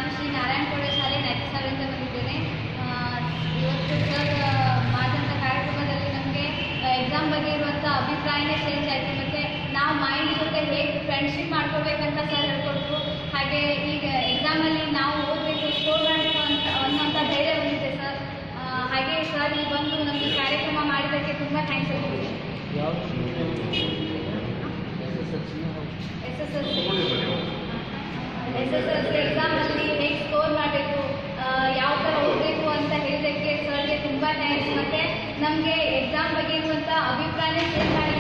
ನಾನು ಶ್ರೀ ನಾರಾಯಣ ಕೋಡೆ ಶಾಲೆ ನೈತಿ ಶಾಲೆಯಿಂದ ಬಂದಿದ್ದೇನೆ ಆ, ಇವತ್ತು ಸರ್ ಮಾಡಿದಂಥ ಕಾರ್ಯಕ್ರಮದಲ್ಲಿ ನಮಗೆ ಎಕ್ಸಾಮ್ ಬಗ್ಗೆ ಇರುವಂಥ ಅಭಿಪ್ರಾಯನೇ ಚೇಂಜ್ ಆಯಿತು ಮತ್ತು ನಾವು ಮೈಂಡ್ ಜೊತೆ ಹೇಗೆ ಫ್ರೆಂಡ್ಶಿಪ್ ಮಾಡ್ಕೋಬೇಕಂತ ಸರ್ ಹೇಳ್ಕೊಟ್ರು ಹಾಗೆ ಈಗ ಎಕ್ಸಾಮಲ್ಲಿ ನಾವು ಓದಬೇಕು ಸ್ಕೋರ್ ಮಾಡಬೇಕು ಅಂತ ಅನ್ನೋಂಥ ಧೈರ್ಯ ಬಂದಿದೆ ಸರ್ ಆ, ಹಾಗೆ ಸರ್ ಇಲ್ಲಿ ಬಂದು ನಮಗೆ ಕಾರ್ಯಕ್ರಮ ಮಾಡಿದ್ದಕ್ಕೆ ತುಂಬ ಥ್ಯಾಂಕ್ಸ್ ಹೇಳ್ತೀನಿ S S L C S S L C ಎಕ್ಸಾಮಲ್ಲಿ ಹೇಗೆ ಸ್ಕೋರ್ ಮಾಡಬೇಕು ಯಾವ ಥರ ಓದಬೇಕು ಅಂತ ಹೇಳಿದ್ದಕ್ಕೆ ಸರ್ಗೆ ತುಂಬ ಥ್ಯಾಂಕ್ಸ್ ಮತ್ತು ನಮಗೆ ಎಕ್ಸಾಮ್ ಬಗ್ಗೆ ಇರುವಂಥ ಅಭಿಪ್ರಾಯನೇ ಚೇಂಜ್ ಮಾಡಿ